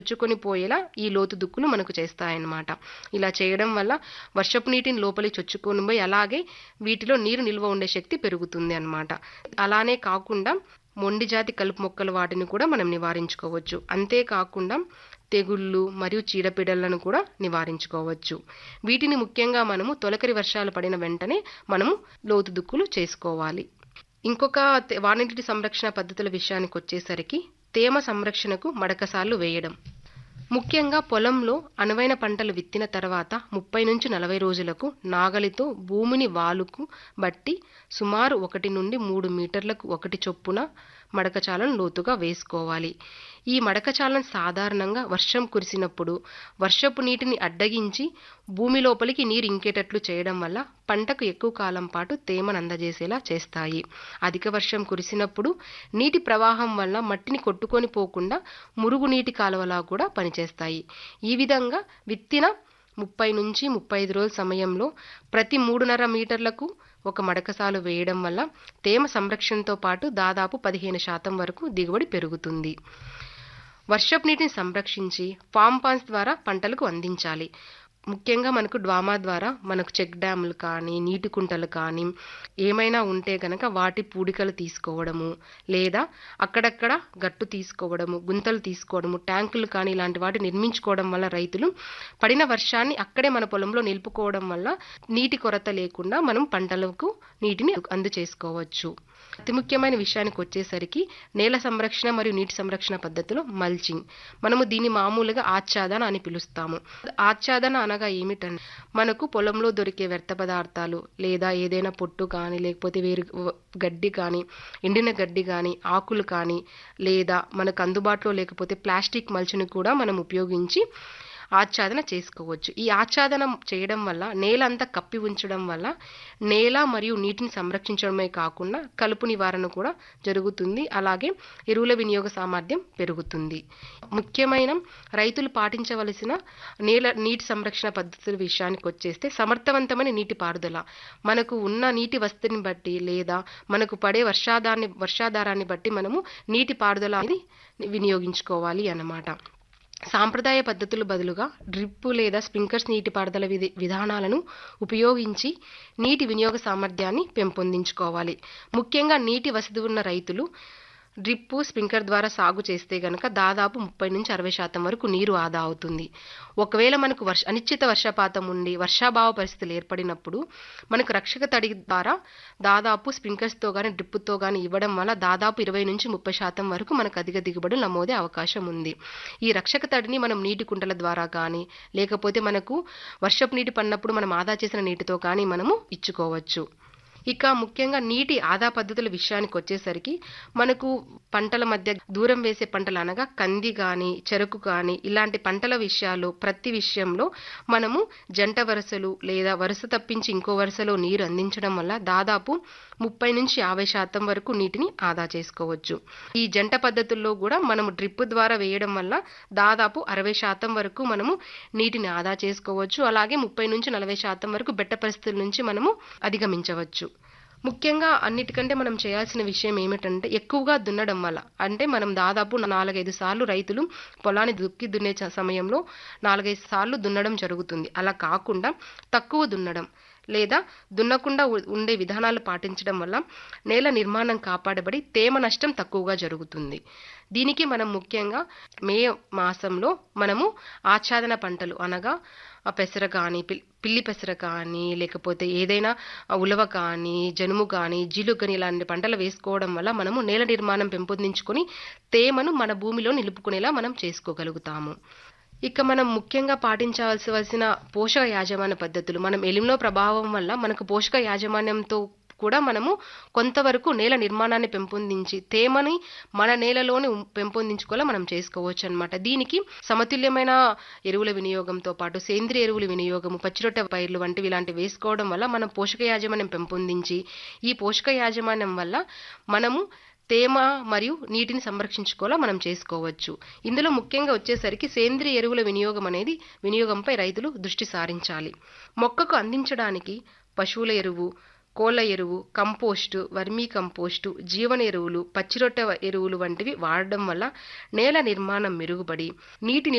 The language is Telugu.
చొచ్చుకొని పోయేలా ఈ లోతు దుక్కులు మనకు చేస్తాయన్నమాట ఇలా చేయడం వల్ల వర్షపు నీటిని లోపలికి చొచ్చుకొని పోయి అలాగే వీటిలో నీరు నిల్వ ఉండే శక్తి పెరుగుతుంది అన్నమాట అలానే కాకుండా మొండి జాతి కలుపు మొక్కలు వాటిని కూడా మనం నివారించుకోవచ్చు అంతేకాకుండా తెగుళ్ళు మరియు చీడపీడలను కూడా నివారించుకోవచ్చు వీటిని ముఖ్యంగా మనము తొలకరి వర్షాలు పడిన వెంటనే మనము లోతు దుక్కులు చేసుకోవాలి ఇంకొక తె- వాననీటి సంరక్షణ పద్ధతుల విషయానికి వచ్చేసరికి తేమ సంరక్షణకు మడకసార్లు వేయడం ముఖ్యంగా పొలంలో అనువైన పంటలు విత్తిన తర్వాత ముప్పై నుంచి నలభై రోజులకు నాగలితో భూమిని వాలుకు బట్టి సుమారు ఒకటి నుండి మూడు మీటర్లకు ఒకటి చొప్పున మడకచాలను లోతుగా వేసుకోవాలి ఈ మడకచాలను సాధారణంగా వర్షం కురిసినప్పుడు వర్షపు నీటిని అడ్డగించి భూమి లోపలికి నీరు ఇంకేటట్లు చేయడం వల్ల పంటకు ఎక్కువ కాలం పాటు తేమను అందజేసేలా చేస్తాయి అధిక వర్షం కురిసినప్పుడు నీటి ప్రవాహం వల్ల మట్టిని కొట్టుకొని పోకుండా మురుగునీటి కాలువలా కూడా పనిచేస్తాయి ఈ విధంగా విత్తిన ముప్పై నుంచి ముప్పై ఐదు రోజుల సమయంలో ప్రతి మూడున్నర మీటర్లకు ఒక మడకసాలు వేయడం వల్ల తేమ సంరక్షణతో పాటు దాదాపు పదిహేను శాతం వరకు దిగుబడి పెరుగుతుంది వర్షపు నీటిని సంరక్షించి ఫామ్ పాన్స్ ద్వారా పంటలకు అందించాలి ముఖ్యంగా మనకు డ్వామా ద్వారా మనకు చెక్ డ్యాములు కానీ నీటి కుంటలు కానీ ఏమైనా ఉంటే గనక వాటి పూడికలు తీసుకోవడము లేదా అక్కడక్కడ గట్టు తీసుకోవడము గుంతలు తీసుకోవడము ట్యాంకులు కానీ ఇలాంటి వాటి నిర్మించుకోవడం వల్ల రైతులు పడిన వర్షాన్ని అక్కడే మన పొలంలో నిలుపుకోవడం వల్ల నీటి కొరత లేకుండా మనం పంటలకు నీటిని అందచేసుకోవచ్చు అతి ముఖ్యమైన విషయానికి వచ్చేసరికి నేల సంరక్షణ మరియు నీటి సంరక్షణ పద్ధతిలో మల్చింగ్ మనము దీన్ని మామూలుగా ఆచ్ఛాదన అని పిలుస్తాము ఆచ్ఛాదన అనగా ఏమిటంటే మనకు పొలంలో దొరికే వ్యర్థ పదార్థాలు లేదా ఏదైనా పొట్టు కానీ లేకపోతే వేరు గడ్డి కానీ ఎండిన గడ్డి కానీ ఆకులు కానీ లేదా మనకు అందుబాటులో లేకపోతే ప్లాస్టిక్ మల్చిని కూడా మనం ఉపయోగించి ఆచ్ఛాదన చేసుకోవచ్చు ఈ ఆచ్ఛాదన చేయడం వల్ల నేల అంతా కప్పి ఉంచడం వల్ల నేల మరియు నీటిని సంరక్షించడమే కాకుండా కలుపు నివారణ కూడా జరుగుతుంది అలాగే ఎరువుల వినియోగ సామర్థ్యం పెరుగుతుంది ముఖ్యమైన రైతులు పాటించవలసిన నేల నీటి సంరక్షణ పద్ధతుల విషయానికి వచ్చేస్తే సమర్థవంతమైన నీటి పారుదల మనకు ఉన్న నీటి వస్తుని బట్టి లేదా మనకు పడే వర్షాధాన్ని వర్షాధారాన్ని బట్టి మనము నీటి పారుదల అనేది వినియోగించుకోవాలి అన్నమాట సాంప్రదాయ పద్ధతులు బదులుగా డ్రిప్ లేదా స్ప్రింక్లర్స్ నీటిపారుదల విధి విధానాలను ఉపయోగించి నీటి వినియోగ సామర్థ్యాన్ని పెంపొందించుకోవాలి ముఖ్యంగా నీటి వసతి ఉన్న రైతులు డ్రిప్ స్ప్రింక్లర్ ద్వారా సాగు చేస్తే గనక దాదాపు ముప్పై నుంచి అరవై శాతం వరకు నీరు ఆదా అవుతుంది ఒకవేళ మనకు వర్ష అనిశ్చిత వర్షపాతం ఉండి వర్షాభావ పరిస్థితులు ఏర్పడినప్పుడు మనకు రక్షక తడి ద్వారా దాదాపు స్ప్రింక్లర్స్తో కానీ డ్రిప్పుతో కానీ ఇవ్వడం వల్ల దాదాపు ఇరవై నుంచి ముప్పై శాతం వరకు మనకు అధిక దిగుబడులు నమోదే అవకాశం ఉంది ఈ రక్షక తడిని మనం నీటి కుంటల ద్వారా కానీ లేకపోతే మనకు వర్షపు నీటి పడినప్పుడు మనం ఆదా చేసిన నీటితో కానీ మనము ఇచ్చుకోవచ్చు ఇక ముఖ్యంగా నీటి ఆదా పద్ధతుల విషయానికి వచ్చేసరికి మనకు పంటల మధ్య దూరం వేసే పంటలు అనగా కంది కానీ చెరకు కానీ ఇలాంటి పంటల విషయాలు ప్రతి విషయంలో మనము జంట వరుసలు లేదా వరుస తప్పించి ఇంకో వరుసలో నీరు అందించడం వల్ల దాదాపు ముప్పై నుంచి యాభై శాతం వరకు నీటిని ఆదా చేసుకోవచ్చు ఈ జంట పద్ధతుల్లో కూడా మనము డ్రిప్ ద్వారా వేయడం వల్ల దాదాపు అరవై శాతం వరకు మనము నీటిని ఆదా చేసుకోవచ్చు అలాగే ముప్పై నుంచి నలభై శాతం వరకు బెట్ట పరిస్థితుల నుంచి మనము అధిగమించవచ్చు ముఖ్యంగా అన్నిటికంటే మనం చేయాల్సిన విషయం ఏమిటంటే ఎక్కువగా దున్నడం వల్ల అంటే మనం దాదాపు నాలుగైదు సార్లు రైతులు పొలాన్ని దుక్కి దున్నే చ- సమయంలో నాలుగైదు సార్లు దున్నడం జరుగుతుంది అలా కాకుండా తక్కువ దున్నడం లేదా దున్నకుండా ఉ- ఉండే విధానాలు పాటించడం వల్ల నేల నిర్మాణం కాపాడబడి తేమ నష్టం తక్కువగా జరుగుతుంది దీనికి మనం ముఖ్యంగా మే మాసంలో మనము ఆచ్ఛాదన పంటలు అనగా ఆ పెసర కానీ పిల్- పిల్లి పెసర కానీ లేకపోతే ఏదైనా ఆ ఉలవ కానీ జనుము కానీ జీలు కానీ ఇలాంటి పంటలు వేసుకోవడం వల్ల మనము నేల నిర్మాణం పెంపొందించుకొని తేమను మన భూమిలో నిలుపుకునేలా మనం చేసుకోగలుగుతాము ఇక మనం ముఖ్యంగా పాటించాల్సిన పోషక యాజమాన్య పద్ధతులు మనం ఎలిమినో ప్రభావం వల్ల మనకు పోషక యాజమాన్యంతో కూడా మనము కొంతవరకు నేల నిర్మాణాన్ని పెంపొందించి తేమని మన నేలలోనే ఉం- పెంపొందించుకోవాలా మనం చేసుకోవచ్చు అన్నమాట దీనికి సమతుల్యమైన ఎరువుల వినియోగంతో పాటు సేంద్రియ ఎరువుల వినియోగము పచ్చిరొట్ట పైర్లు వంటివి ఇలాంటివి వేసుకోవడం వల్ల మనం పోషక యాజమాన్యం పెంపొందించి ఈ పోషక యాజమాన్యం వల్ల మనము తేమ మరియు నీటిని సంరక్షించుకోవాలా మనం చేసుకోవచ్చు ఇందులో ముఖ్యంగా వచ్చేసరికి సేంద్రియ ఎరువుల వినియోగం అనేది వినియోగంపై రైతులు దృష్టి సారించాలి మొక్కకు అందించడానికి పశువుల ఎరువు కోళ్ళ ఎరువు కంపోస్టు వర్మీ కంపోస్టు జీవన ఎరువులు పచ్చిరొట్ట ఎరువులు వంటివి వాడడం వల్ల నేల నిర్మాణం మెరుగుపడి నీటి